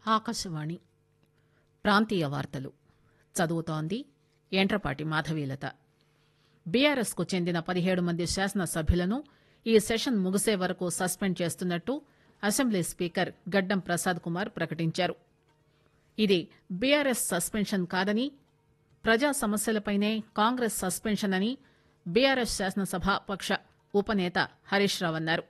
ఆకాశవాణి ప్రాంతీయ వార్తలు చదువుతోంది ఎంట్రపాటి మాధవీలత బీఆర్ఎస్ కు చెందిన పదిహేడు మంది శాసనసభ్యులను ఈ సెషన్ ముగిసే వరకు సస్పెండ్ చేస్తున్నట్టు అసెంబ్లీ స్పీకర్ గడ్డం ప్రసాద్ కుమార్ ప్రకటించారు ఇది బీఆర్ఎస్ సస్పెన్షన్ కాదని ప్రజా సమస్యలపైనే కాంగ్రెస్ సస్పెన్షన్ అని బీఆర్ఎస్ శాసనసభా పక్ష ఉపనేత హరీష్ రావు అన్నారు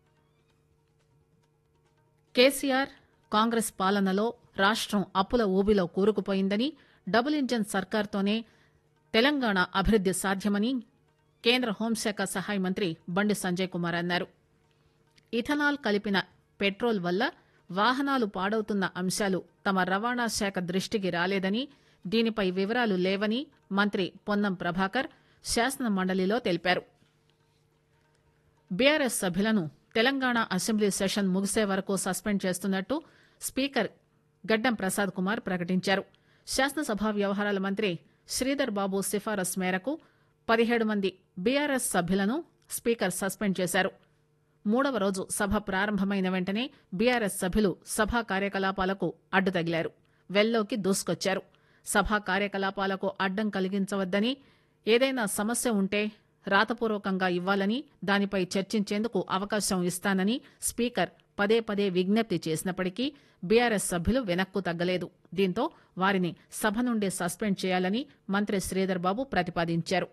కేసీఆర్ కాంగ్రెస్ పాలనలో రాష్టం అప్పుల ఊబిలో కూరుకుపోయిందని డబుల్ ఇంజన్ సర్కార్తోనే తెలంగాణ అభివృద్ది సాధ్యమని కేంద్ర హోంశాఖ సహాయ మంత్రి బండి సంజయ్ కుమార్ అన్నారు ఇథనాల్ కలిపిన పెట్రోల్ వల్ల వాహనాలు పాడవుతున్న అంశాలు తమ రవాణా శాఖ దృష్టికి రాలేదని దీనిపై వివరాలు లేవని మంత్రి పొన్నం ప్రభాకర్ శాసన మండలిలో తెలిపారు బీఆర్ఎస్ సభ్యులను తెలంగాణ అసెంబ్లీ సెషన్ ముగిసే వరకు సస్పెండ్ చేస్తున్నట్టు స్పీకర్ గడ్డం ప్రసాద్ కుమార్ ప్రకటించారు శాసనసభ వ్యవహారాల మంత్రి శ్రీధర్ బాబు సిఫారసు మేరకు పదిహేడు మంది బీఆర్ఎస్ సభ్యులను స్పీకర్ సస్పెండ్ చేశారు మూడవ రోజు సభ ప్రారంభమైన వెంటనే బీఆర్ఎస్ సభ్యులు సభా కార్యకలాపాలకు అడ్డు తగిలారు వెల్లోకి దూసుకొచ్చారు సభా కార్యకలాపాలకు అడ్డం కలిగించవద్దని ఏదైనా సమస్య ఉంటే రాతపూర్వకంగా ఇవ్వాలని దానిపై చర్చించేందుకు అవకాశం ఇస్తానని స్పీకర్ పదే పదే విజ్ఞప్తి చేసినప్పటికీ బీఆర్ఎస్ సభ్యులు వెనక్కు తగ్గలేదు దీంతో వారిని సభ నుండి సస్పెండ్ చేయాలని మంత్రి శ్రీధర్ బాబు ప్రతిపాదించారు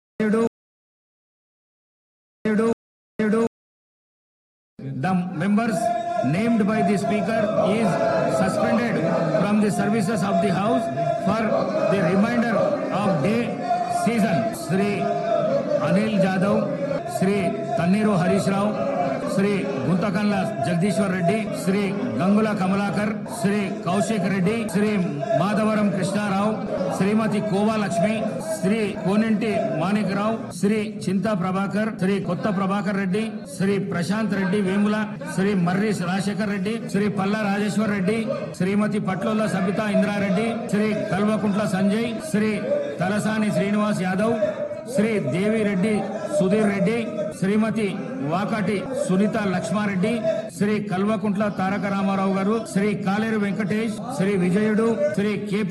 The members named by the speaker is suspended from the services of the house for the remainder of day season. Sri Anil Jadhav, Sri Tanniru Harish Rao, Sri Guntakanla Jagdishwar Reddy, Sri Gangula Kamalakar, Sri Kaushik Reddy, Sri Madhavaram Krishna Rao, Srimati Kova Lakshmi, Sri Koninti Manik Rao, Sri Chinta Prabhakar, Sri Kotta Prabhakar Reddy, Sri Prashant Reddy Vemula, Sri Marri Rajశేఖర్ Reddy, Sri Palla Rajeshwar Reddy, Srimati Patlola Sabita Indra Reddy, Sri Kalvakuntla Sanjay, Sri Talasani Srinivas Yadav, Shri Devireddy Sudheer Reddy శ్రీమతి వాకాటి సునీత లక్ష్మారెడ్డి శ్రీ కల్వకుంట్ల తారక రామారావు గారు Shri Kaleru Venkatesh Shri Vijayudu Shri K